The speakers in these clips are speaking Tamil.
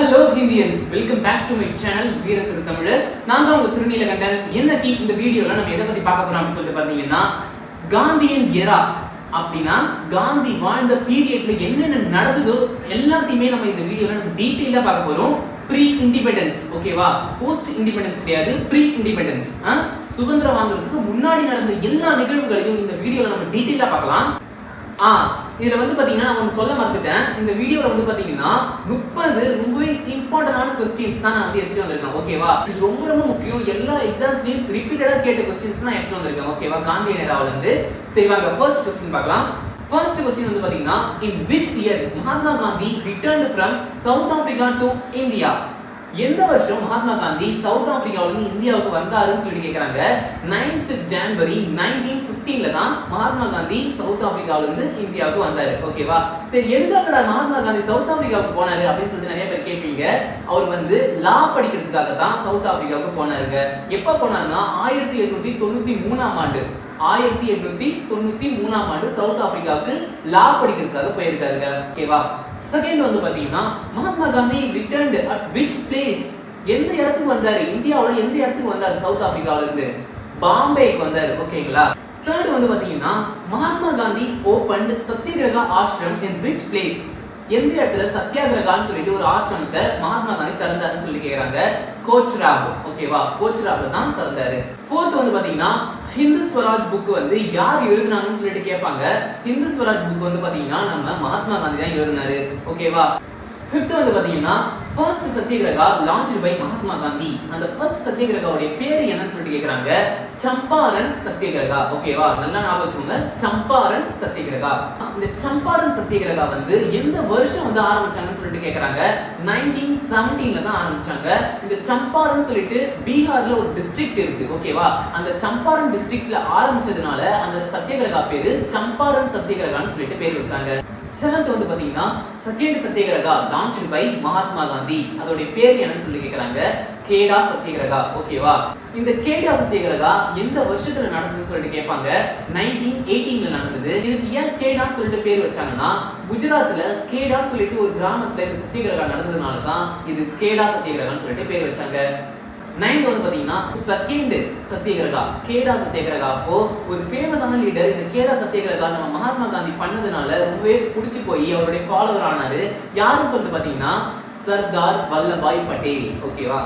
Hello Indians welcome back to my channel Veera Thiruthamizhar நான் தான் உங்க திருநீலகண்டன் இன்னைக்கு இந்த வீடியோல நம்ம எதை பத்தி பார்க்க போறோம் அப்படின்னு சொல்லிட்டு பாத்தீங்கன்னா காந்தியன் எரா அப்படின்னா காந்தி வாழ்ந்த பீரியட்ல என்னென்ன நடந்ததோ எல்லாத்தையுமே நம்ம இந்த வீடியோல நம்ம டீட்டெயிலா பார்க்க போறோம் ப்ரீ இண்டிபெண்டன்ஸ் ஓகேவா போஸ்ட் இண்டிபெண்டன்ஸ் கிடையாது ப்ரீ இண்டிபெண்டன்ஸ் சுதந்திரம் வாங்குறதுக்கு முன்னாடி நடந்த எல்லா நிகழ்வுகளையும் இந்த வீடியோல நம்ம டீட்டெயிலா பார்க்கலாம் ஆ இதுல வந்து பாத்தீங்கன்னா நான் ஒன்று சொல்ல மறந்துட்டேன் இந்த வீடியோல வந்து பாத்தீங்கன்னா முப்பது ரொம்பவே இம்பார்ட்டன்டான கொஸ்டின்ஸ் தான் நான் வந்து எடுத்துட்டு வந்திருக்கேன் ஓகேவா இது ரொம்ப ரொம்ப முக்கியம் எல்லா எக்ஸாம்ஸ்லயும் ரிப்பீட்டடா கேட்ட கொஸ்டின்ஸ் நான் எடுத்துட்டு வந்திருக்கேன் ஓகேவா காந்தி நேராவில இருந்து சரி வாங்க ஃபர்ஸ்ட் கொஸ்டின் பார்க்கலாம் ஃபர்ஸ்ட் கொஸ்டின் வந்து பாத்தீங்கன்னா in which year Mahatma Gandhi returned from South Africa to India எந்த வருஷம் மகாத்மா காந்தி சவுத் ஆப்பிரிக்காவில இருந்து இந்தியாவுக்கு வந்தாருன்னு சொல்லி கேக்குறாங்க 9th ஜனவரி 1915ல தான் மகாத்மா காந்தி சவுத் ஆப்பிரிக்காவில இருந்து இந்தியாவுக்கு வந்தாரு ஓகேவா சரி எதுக்காக மகாத்மா காந்தி சவுத் ஆப்பிரிக்காவுக்கு போனாரு அப்படின்னு சொல்லிட்டு நிறைய பேர் கேட்பீங்க அவர் வந்து லா படிக்கிறதுக்காக தான் சவுத் ஆப்பிரிக்காவுக்கு போனாருங்க எப்ப போனாருன்னா ஆயிரத்தி எட்நூத்தி தொண்ணூத்தி மூணாம் ஆண்டு ஆயிரத்தி எட்நூத்தி தொண்ணூத்தி மூணாம் ஆண்டு சவுத் ஆப்பிரிக்காவுக்கு லா படிக்கிறதுக்காக போயிருக்காருங்க ஓகேவா செகண்ட் வந்து பாத்தீங்கன்னா Mahatma Gandhi returned at which place எந்த இடத்துக்கு வந்தாரு இந்தியாவுல எந்த இடத்துக்கு வந்தாரு சவுத் ஆப்பிரிக்காவுல இருந்து பாம்பேக்கு வந்தாரு ஓகேங்களா தேர்ட் வந்து பாத்தீங்கன்னா Mahatma Gandhi opened Satyagraha Ashram in which place எந்த இடத்துல சத்தியாகிரகான்னு சொல்லிட்டு ஒரு ஆசிரமத்தை மகாத்மா காந்தி திறந்தாருன்னு சொல்லி கேக்குறாங்க கோச்ராப் ஓகேவா கோச்ராப்ல தான் திறந்தாரு ஃபோர்த் வந்து பாத்தீங்கன்னா ஹிந்து ஸ்வராஜ் புக் வந்து யார் எழுதுனாங்கன்னு சொல்லிட்டு கேட்பாங்க ஹிந்து ஸ்வராஜ் புக் வந்து பாத்தீங்கன்னா நம்ம மகாத்மா காந்தி தான் எழுதினாரு ஓகேவா ஃபிஃப்த் வந்து பாத்தீங்கன்னா first Satyagraha launch by Mahatma Gandhi அந்த ஃபர்ஸ்ட் சத்தியகிரகாவுடைய பேர் என்னன்னு சொல்லிட்டு கேக்குறாங்க சம்பாரன் சத்தியகிரகா ஓகேவா நல்லா ஞாபகம் வச்சுக்கோங்க சம்பாரன் சத்தியகிரகா இந்த சம்பாரன் சத்தியகிரகா வந்து எந்த வருஷம் வந்து ஆரம்பிச்சாங்கன்னு சொல்லிட்டு கேக்குறாங்க நைன்டீன் செவன்டீன்ல தான் ஆரம்பிச்சாங்க இந்த சம்பாரன் சொல்லிட்டு பீகார்ல ஒரு டிஸ்ட்ரிக்ட் இருக்கு ஓகேவா அந்த சம்பாரன் டிஸ்ட்ரிக்ட்ல ஆரம்பிச்சதுனால அந்த சத்தியகிரகா பேரு சம்பாரன் சத்தியகிரகான்னு சொல்லிட்டு பேர் வச்சாங்க செவன்த் வந்து பாத்தீங்கன்னா second Satyagraha launch by Mahatma Gandhi அதோட பேர் என்னன்னு சொல்லி கேக்குறாங்க கேடா சத்தியகிரகா ஓகேவா இந்த கேடா சத்தியகிரகா எந்த வருஷத்துல நடந்ததுன்னு சொல்லிட்டு கேட்பாங்க நைன்டீன் எயிட்டீன்ல நடந்தது இதுக்கு ஏன் கேடான்னு சொல்லிட்டு பேர் வச்சாங்கன்னா குஜராத்ல கேடான்னு சொல்லிட்டு ஒரு கிராமத்துல இந்த சத்தியகிரகா நடந்ததுனால தான் இது கேடா சத்தியகிரகான்னு சொல்லிட்டு பேர் வச்சாங்க நைன்த் வந்து பாத்தீங்கன்னா செகண்ட் சத்தியகிரகா கேடா சத்தியகிரகா அப்போ ஒரு ஃபேமஸான லீடர் இந்த கேடா சத்தியகிரகா நம்ம மகாத்மா காந்தி பண்ணதுனால ரொம்பவே பிடிச்சி போய் அவருடைய ஃபாலோவர் ஆனாரு யாருன்னு சொல்லிட்டு பாத்தீங்கன்னா சர்தார் வல்லபாய் பட்டேல் ஓகேவா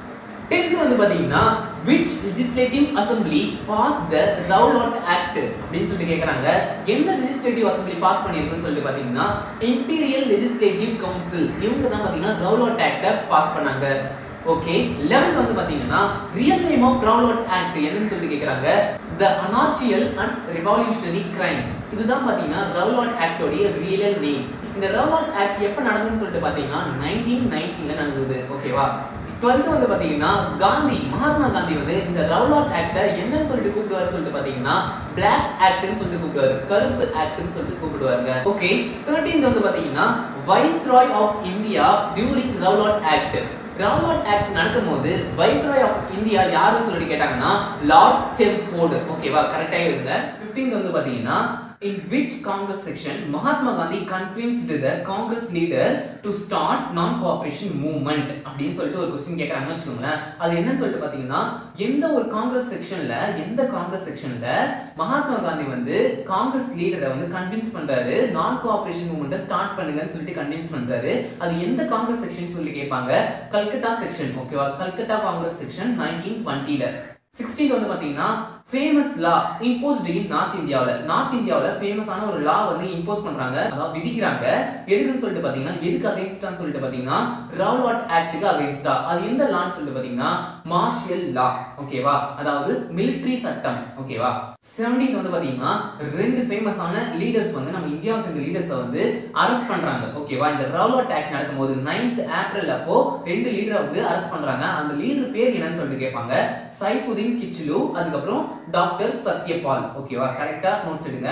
டென்த் வந்து பாத்தீங்கன்னா which legislative assembly passed the Rowlatt Act அப்படின்னு சொல்லிட்டு கேக்குறாங்க எந்த legislative assembly பாஸ் பண்ணிருக்குன்னு சொல்லிட்டு பாத்தீங்கன்னா imperial legislative council இவங்க தான் பாத்தீங்கன்னா Rowlatt Act பாஸ் பண்ணாங்க ஓகே 11th வந்து பாத்தீங்கன்னா real name of Rowlatt act என்னன்னு சொல்லிட்டு கேக்குறாங்க the anarchical and revolutionary crimes இதுதான் பாத்தீங்கன்னா ரவுலட் ஆக்டோடைய ரியல் நேம் இந்த ரவுலட் ஆக்ட் எப்ப நடந்ததுன்னு சொல்லிட்டு பாத்தீங்கன்னா நைன்டீன் நைன்டீன்ல நடந்தது ஓகேவா டுவெல்த் வந்து பாத்தீங்கன்னா காந்தி மகாத்மா காந்தி வந்து இந்த ரவுலாட் ஆக்டை என்னன்னு சொல்லிட்டு கூப்பிடுவாரு சொல்லிட்டு பாத்தீங்கன்னா பிளாக் ஆக்ட்னு சொல்லிட்டு கூப்பிடுவாரு கருப்பு ஆக்ட்னு சொல்லிட்டு கூப்பிடுவாங்க ஓகே தேர்ட்டீன்த் வந்து பாத்தீங்கன்னா viceroy of India during Rowlatt act Rowlatt act நடக்கும்போது வைஸ்ராய் ஆஃப் இந்தியா யாருன்னு சொல்லிட்டு கேட்டாங்கன்னா லார்ட் செம்ஸ்ஃபோர்டு ஓகேவா கரெக்டா எழுதுங்க 15th வந்து பாத்தீங்கன்னா in which congress section mahatma gandhi convinced the congress leader to start non cooperation movement அப்படின்னு சொல்லிட்டு ஒரு கொஸ்டின் கேக்குறாங்கன்னு வச்சுக்கோங்களேன் அது என்னன்னு சொல்லிட்டு பாத்தீங்கன்னா எந்த ஒரு காங்கிரஸ் செக்ஷன்ல எந்த காங்கிரஸ் செக்ஷன்ல மகாத்மா காந்தி வந்து காங்கிரஸ் லீடரை வந்து கன்வின்ஸ் பண்றாரு நான் கோஆபரேஷன் மூவ்மெண்ட்டை ஸ்டார்ட் பண்ணுங்கன்னு சொல்லிட்டு கன்வின்ஸ் பண்றாரு அது எந்த காங்கிரஸ் செக்ஷன் சொல்லி கேட்பாங்க கல்கட்டா செக்ஷன் ஓகேவா கல்கட்டா காங்கிரஸ் செக்ஷன் நைன்டீன் டுவெண்ட்டில சிக்ஸ்டீன்த் வந்து பாத்தீங்கன்னா famous law imposed in north இந்தியாவில் நார்த் இந்தியாவில் ஃபேமஸான ஒரு லா வந்து இம்போஸ் பண்றாங்க அதாவது விதிக்கிறாங்க எதுக்குன்னு சொல்லிட்டு பாத்தீங்கன்னா எதுக்கு அகைன்ஸ்டான்னு சொல்லிட்டு பாத்தீங்கன்னா ரவுலாட் ஆக்டுக்கு அகைன்ஸ்டா அது எந்த லான்னு சொல்லிட்டு பாத்தீங்கன்னா மார்ஷியல் லா ஓகேவா அதாவது மிலிட்ரி சட்டம் ஓகேவா செவன்டீன்த் வந்து பாத்தீங்கன்னா ரெண்டு ஃபேமஸான லீடர்ஸ் வந்து நம்ம இந்தியாவை சேர்ந்த லீடர்ஸை வந்து அரெஸ்ட் பண்றாங்க ஓகேவா இந்த ரவுலாட் ஆக்ட் நடக்கும்போது நைன்த் ஏப்ரல் அப்போ ரெண்டு லீடரை வந்து அரெஸ்ட் பண்றாங்க அந்த லீடர் பேர் என்னன்னு சொல்லிட்டு கேட்பாங்க சைஃபுதீன் கிச்லு அதுக்கப்புறம் டாக்டர் சத்யபால் ஓகேவா கரெக்டா நோட்ஸ் எடுங்க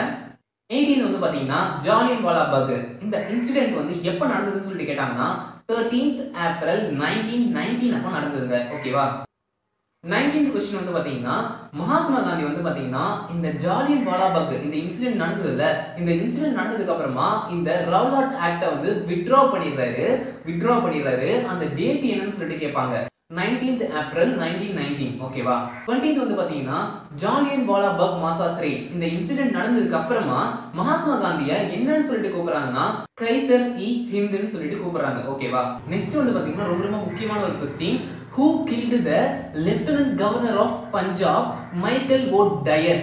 18 வந்து பாத்தீங்கன்னா ஜாலியன் வாலாபாக் இந்த இன்சிடென்ட் வந்து எப்ப நடந்ததுன்னு சொல்லிட்டு கேட்டாங்கன்னா 13th ஏப்ரல் 1919 அப்போ நடந்ததுங்க ஓகேவா நைன்டீன்த் கொஸ்டின் வந்து பாத்தீங்கன்னா மகாத்மா காந்தி வந்து பாத்தீங்கன்னா இந்த ஜாலியன் வாலாபாக் இந்த இன்சிடென்ட் நடந்ததுல இந்த இன்சிடென்ட் நடந்ததுக்கு அப்புறமா இந்த ரவுலாட் ஆக்ட வந்து வித்ட்ரா பண்ணிடுறாரு வித்ட்ரா பண்ணிடுறாரு அந்த டேட் என்னன்னு சொல்லிட்டு கேட்பாங்க நைன்டீன்த் ஏப்ரல் நைன்டீன் நைன்டீன் ஓகேவா டுவெண்ட்டீத் வந்து பாத்தீங்கன்னா ஜாலியன் வாலாபாக் மாசாஸ்ரே இந்த இன்சிடென்ட் நடந்ததுக்கு அப்புறமா மகாத்மா காந்திய என்னன்னு சொல்லிட்டு கூப்பிடுறாங்கன்னா கைசர் இ ஹிந்துன்னு சொல்லிட்டு கூப்பிடுறாங்க ஓகேவா நெக்ஸ்ட் வந்து பாத்தீங்கன்னா ரொம்ப ரொம்ப முக்கியமான ஒரு question who killed the lieutenant governor of Punjab Michael O'Dwyer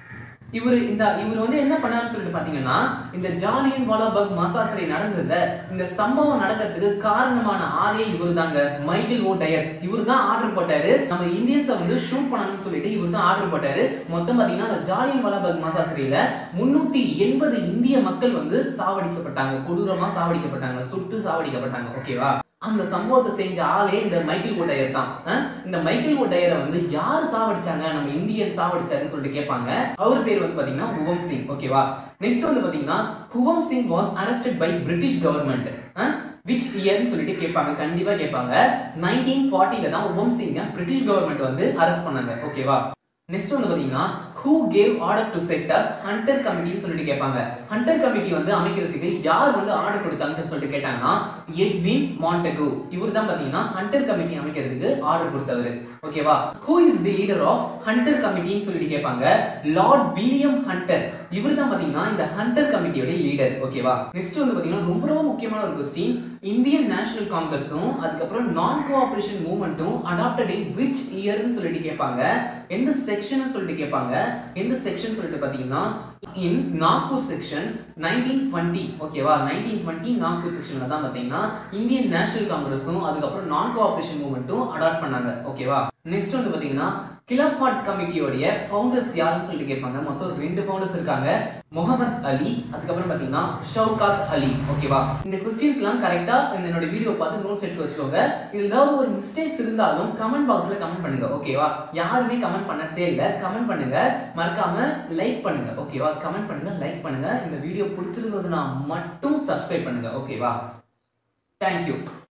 இவர் இந்த இவர் வந்து என்ன பண்ணாருன்னு சொல்லிட்டு பாத்தீங்கன்னா இந்த ஜாலியன் வாலாபாக் மாசாசரை நடந்ததுல இந்த சம்பவம் நடக்கிறதுக்கு காரணமான ஆளே இவர் தாங்க மைக்கேல் ஓ டயர் இவர் தான் ஆர்டர் போட்டாரு நம்ம இந்தியன்ஸை வந்து ஷூட் பண்ணணும்னு சொல்லிட்டு இவர் தான் ஆர்டர் போட்டாரு மொத்தம் பாத்தீங்கன்னா அந்த ஜாலியன் வாலாபாக் மாசாசரியில முன்னூத்தி எண்பது இந்திய மக்கள் வந்து சாவடிக்கப்பட்டாங்க கொடூரமா சாவடிக்கப்பட்டாங்க சுட்டு சாவடிக்கப்பட்டாங்க ஓகேவா அந்த சம்பவத்தை செஞ்ச ஆளே இந்த மைக்கேல் ஓட்டையர் தான் அஹ்? இந்த மைக்கேல் ஓட்டையரை வந்து யார் சாவடிச்சாங்க நம்ம இந்தியன் சாவடிச்சாருன்னு சொல்லிட்டு கேட்பாங்க அவர் பேர் வந்து பாத்தீங்கன்னா ஹுவம் சிங் ஓகேவா நெக்ஸ்ட் வந்து பாத்தீங்கன்னா Udham Singh was arrested by British government which இயர்னு சொல்லிட்டு கேட்பாங்க கண்டிப்பா கேட்பாங்க நைன்டீன் ஃபார்ட்டில தான் ஹுவம் சிங்க பிரிட்டிஷ் கவர்மெண்ட் வந்து அரெஸ்ட் பண்ணாங்க ஓகேவா நெக்ஸ்ட் வந்து பாத்தீங்கன்னா who gave order to set up Hunter கமிட்டின்னு சொல்லிட்டு கேட்பாங்க ஹண்டர் கமிட்டி வந்து அமைக்கிறதுக்கு யார் வந்து ஆர்டர் கொடுத்தாங்கன்னு சொல்லிட்டு கேட்டாங்கன்னா எட்வின் மாண்டகு இவர் தான் பாத்தீங்கன்னா ஹண்டர் கமிட்டி அமைக்கிறதுக்கு ஆர்டர் கொடுத்தவர் ஓகேவா who is the leader of Hunter கமிட்டின்னு சொல்லிட்டு கேட்பாங்க லார்ட் வில்லியம் ஹண்டர் இவர் தான் பாத்தீங்கன்னா இந்த ஹண்டர் கமிட்டியோட லீடர் ஓகேவா நெக்ஸ்ட் வந்து பாத்தீங்கன்னா ரொம்ப ரொம்ப முக்கியமான ஒரு கொஸ்டின் இந்தியன் நேஷனல் காங்கிரஸும் அதுக்கப்புறம் நான் கோஆபரேஷன் மூவ்மெண்ட்டும் அடாப்டட் இன் விச் இயர்னு சொல்லிட்டு கேட்பாங்க எந்த செக்ஷன் சொல்லிட்டு கேட்பாங்க எந்த செக்ஷன் சொல்லிட்டு பாத்தீங்கன்னா in Nagpur section nineteen twenty ஓகேவா நைன்டீன் டுவெண்ட்டி நாக்பூர் செக்ஷன்ல தான் பாத்தீங்கன்னா இந்தியன் நேஷனல் காங்கிரஸும் அதுக்கப்புறம் நான் கோஆபரேஷன் மூவ்மெண்ட்டும் அடாப்ட் பண்ணாங்க ஓகேவா நெக்ஸ்ட் வந்து பாத்தீங்கன்னா கிலஃபாட் கமிட்டியோடைய ஃபவுண்டர்ஸ் யாருன்னு சொல்லிட்டு கேட்பாங்க மொத்தம் ரெண்டு ஃபவுண்டர்ஸ் இருக்காங்க முகமது அலி அதுக்கப்புறம் பாத்தீங்கன்னா ஷவுகாத் அலி ஓகேவா இந்த கொஸ்டின்ஸ்லாம் கரெக்டா என்னோட வீடியோ பார்த்து நோட்ஸ் எடுத்து வச்சுக்கோங்க இதுல ஏதாவது ஒரு மிஸ்டேக்ஸ் இருந்தாலும் கமெண்ட் பாக்ஸ்ல கமெண்ட் பண்ணுங்க ஓகேவா யாருமே கமெண்ட் பண்ணதே இல்ல கமெண்ட் பண்ணுங்க மறக்காம லைக் பண்ணுங்க ஓகேவா கமெண்ட் பண்ணுங்க லைக் பண்ணுங்க இந்த வீடியோ பிடிச்சிருந்ததுன்னா மட்டும் சப்ஸ்கிரைப் பண்ணுங்க ஓகேவா தேங்க்யூ